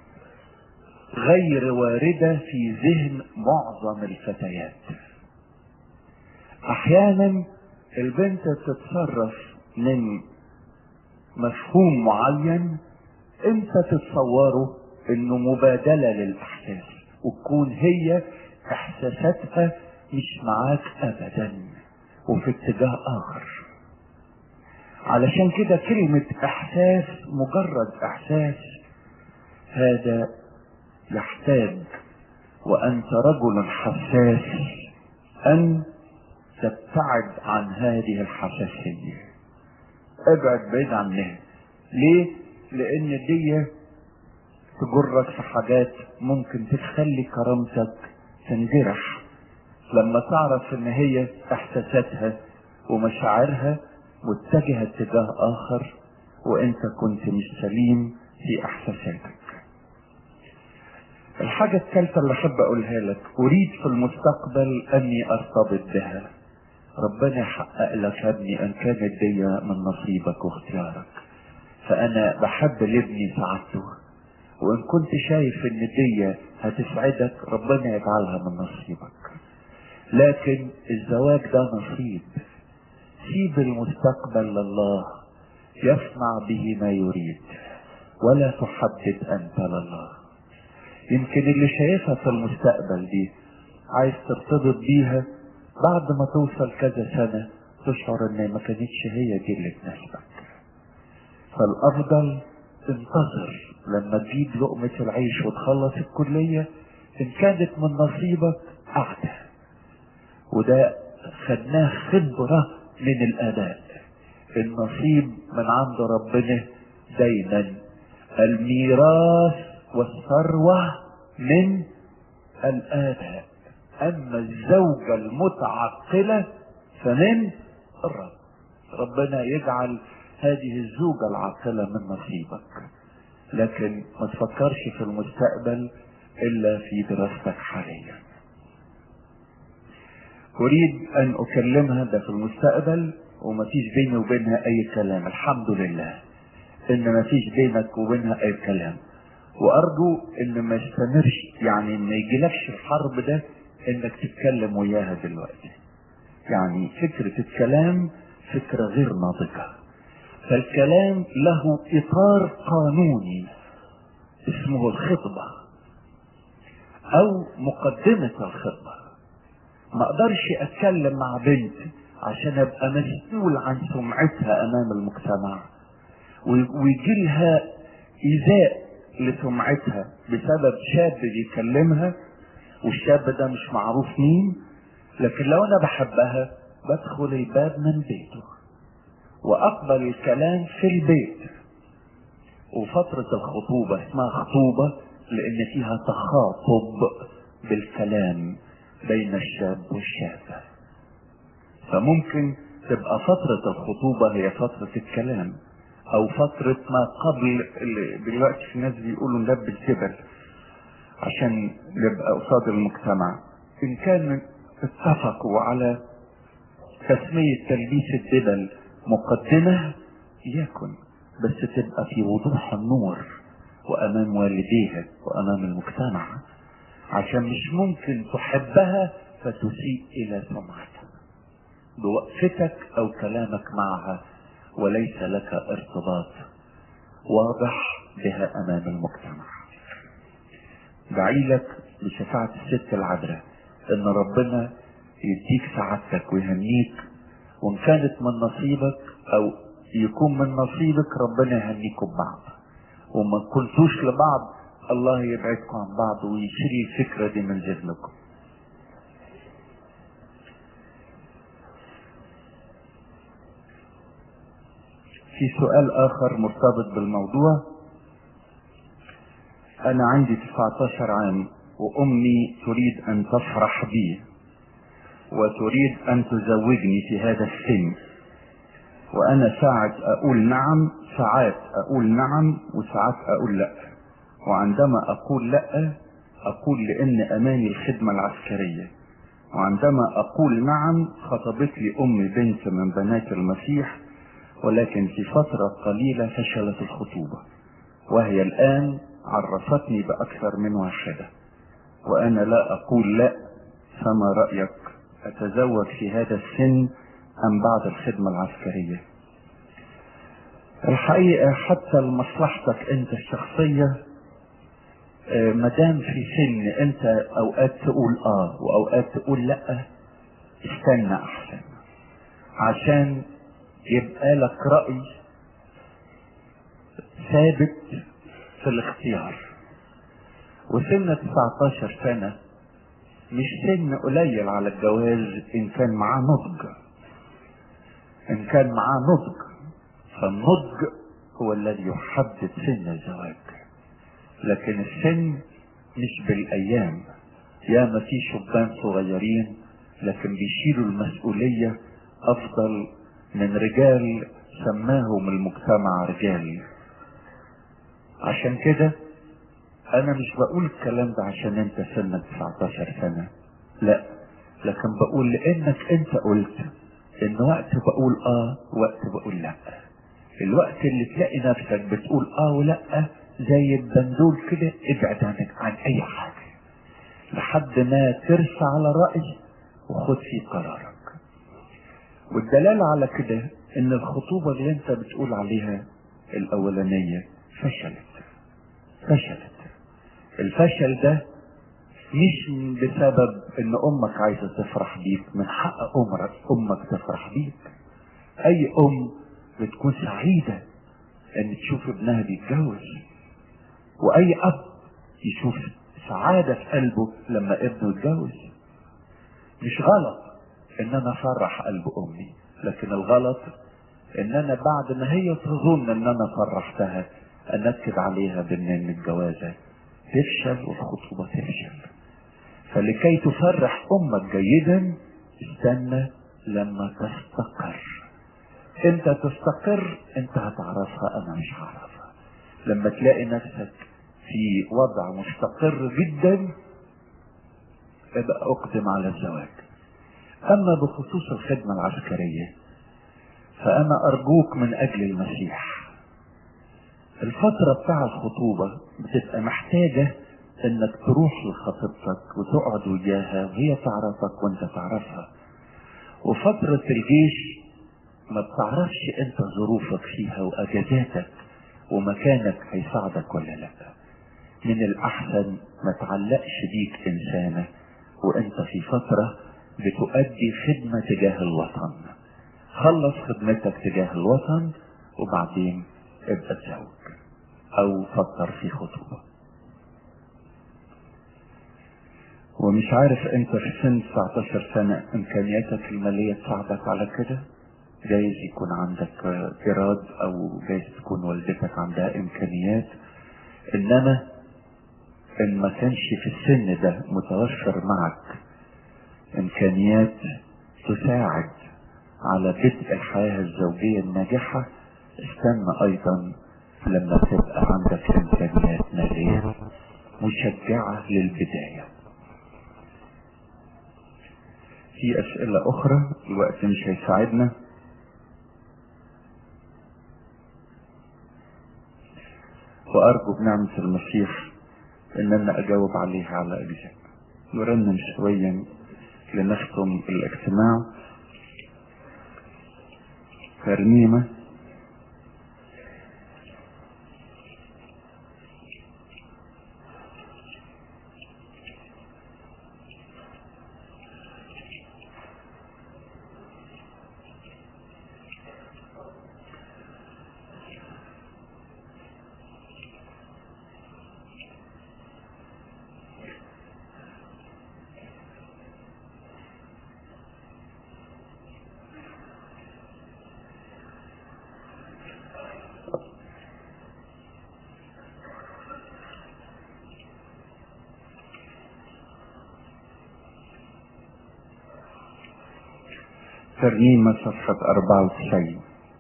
غير واردة في ذهن معظم الفتيات أحيانا البنت تتصرف من مفهوم معين انت تتصوره انه مبادلة للاحساس وتكون هي احساساتها مش معاك ابدا وفي اتجاه اخر علشان كده كلمة احساس مجرد احساس هذا يحتاج وانت رجل حساس ان تبتعد عن هذه الحساسية ابعد بعيد عنها ليه لان دي تجرك في حاجات ممكن تخلي كرامتك تنجرح لما تعرف ان هي احساساتها ومشاعرها متجهة اتجاه اخر وانت كنت مش سليم في احساساتك الحاجة الثالثة اللي احب اقولها لك اريد في المستقبل اني ارتبط بها ربنا يحقق لك يا ابني ان كانت دي من نصيبك واختيارك فانا بحب لابني سعادته وان كنت شايف ان دي هتسعدك ربنا يجعلها من نصيبك لكن الزواج ده نصيب سيب المستقبل لله يصنع به ما يريد ولا تحدد انت لله يمكن اللي شايفها في المستقبل دي عايز ترتبط بيها بعد ما توصل كذا سنة تشعر ان ما كانتش هي دي اللي تناسبك فالافضل انتظر لما تجيب لقمة العيش وتخلص الكلية ان كانت من نصيبك قعدة وده خدناه خبرة من الاداء النصيب من عند ربنا دايما الميراث والثروة من الآباء أما الزوجة المتعقلة فمن الرب ربنا يجعل هذه الزوجة العاقلة من نصيبك لكن ما تفكرش في المستقبل إلا في دراستك حاليا أريد أن أكلمها ده في المستقبل وما فيش بيني وبينها أي كلام الحمد لله إن ما فيش بينك وبينها أي كلام وأرجو إن ما يستمرش يعني ما يجيلكش الحرب ده إنك تتكلم وياها دلوقتي يعني فكرة الكلام فكرة غير ناضجة فالكلام له إطار قانوني اسمه الخطبة او مقدمة الخطبة ما اقدرش اتكلم مع بنت عشان ابقى مسؤول عن سمعتها امام المجتمع ويجي لها ايذاء لسمعتها بسبب شاب بيكلمها والشاب ده مش معروف مين لكن لو انا بحبها بدخل الباب من بيته واقبل الكلام في البيت وفترة الخطوبة اسمها خطوبة لان فيها تخاطب بالكلام بين الشاب والشابة فممكن تبقى فترة الخطوبة هي فترة الكلام او فترة ما قبل اللي دلوقتي في ناس بيقولوا نلبس جبل عشان نبقى قصاد المجتمع ان كان اتفقوا على تسمية تلبيس الدبل مقدمة يكن بس تبقى في وضوح النور وامام والديها وامام المجتمع عشان مش ممكن تحبها فتسيء الى سمعتها بوقفتك او كلامك معها وليس لك ارتباط واضح بها امام المجتمع دعي لك بشفاعة الست العذراء ان ربنا يديك سعادتك ويهنيك وان كانت من نصيبك او يكون من نصيبك ربنا يهنيكم ببعض وما كنتوش لبعض الله يبعدكم عن بعض ويشيل الفكرة دي من ذهنكم في سؤال اخر مرتبط بالموضوع انا عندي 19 عام وامي تريد ان تفرح بي وتريد ان تزوجني في هذا السن وانا ساعات اقول نعم ساعات اقول نعم وساعات اقول لا وعندما اقول لا اقول لان اماني الخدمة العسكرية وعندما اقول نعم خطبت لي امي بنت من بنات المسيح ولكن في فترة قليلة فشلت الخطوبة وهي الآن عرفتني بأكثر من واحدة وأنا لا أقول لا فما رأيك أتزوج في هذا السن أم بعد الخدمة العسكرية الحقيقة حتى لمصلحتك أنت الشخصية مدام في سن أنت أوقات تقول آه وأوقات تقول لا استنى أحسن عشان يبقى لك رأي ثابت في الاختيار وسن 19 سنة مش سن قليل على الجواز ان كان معاه نضج ان كان معاه نضج فالنضج هو الذي يحدد سن الزواج لكن السن مش بالايام يا ما في شبان صغيرين لكن بيشيلوا المسؤولية افضل من رجال سماهم المجتمع رجال عشان كده انا مش بقول الكلام ده عشان انت سنك 19 سنة لا لكن بقول لانك انت قلت ان وقت بقول اه وقت بقول لا الوقت اللي تلاقي نفسك بتقول اه ولا زي البندول كده ابعد عنك عن اي حاجة لحد ما ترسى على رأي وخد فيه قرارك والدلالة على كده ان الخطوبة اللي انت بتقول عليها الاولانية فشلت فشلت الفشل ده مش بسبب ان امك عايزة تفرح بيك من حق امك امك تفرح بيك اي ام بتكون سعيدة ان تشوف ابنها بيتجوز واي اب يشوف سعادة في قلبه لما ابنه يتجوز مش غلط ان انا افرح قلب امي لكن الغلط ان انا بعد ما هي تظن ان انا فرحتها انكد عليها بان الجوازة تفشل والخطوبة تفشل فلكي تفرح امك جيدا استنى لما تستقر انت تستقر انت هتعرفها انا مش هعرفها لما تلاقي نفسك في وضع مستقر جدا ابقى اقدم على الزواج اما بخصوص الخدمة العسكرية فانا ارجوك من اجل المسيح الفترة بتاع الخطوبة بتبقى محتاجة انك تروح لخطيبتك وتقعد وياها وهي تعرفك وانت تعرفها وفترة الجيش ما بتعرفش انت ظروفك فيها واجازاتك ومكانك هيساعدك ولا لا من الأحسن ما تعلقش بيك إنسانة وأنت في فترة بتؤدي خدمة تجاه الوطن خلص خدمتك تجاه الوطن وبعدين ابقى تزوج أو فكر في خطوبة ومش عارف انت في سن 19 سنة امكانياتك المالية تساعدك على كده جايز يكون عندك إيراد أو جايز تكون والدتك عندها إمكانيات إنما إن ما كانش في السن ده متوفر معك إمكانيات تساعد على بدء الحياة الزوجية الناجحة استنى أيضا لما تبقى عندك إمكانيات مالية مشجعة للبداية في أسئلة أخرى الوقت مش هيساعدنا وأرجو بنعمة المسيح إن أنا أجاوب عليها على أجزاء نرنم شويا لنختم الاجتماع ترنيمة ترنيمة صفحة 94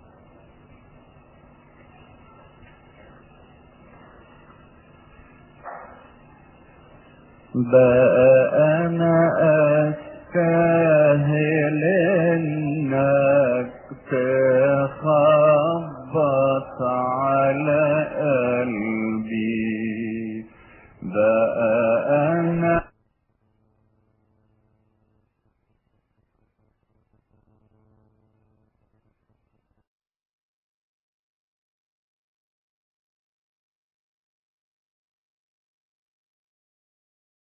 بقى أنا أستاهل إنك تخبط على قلبي بقى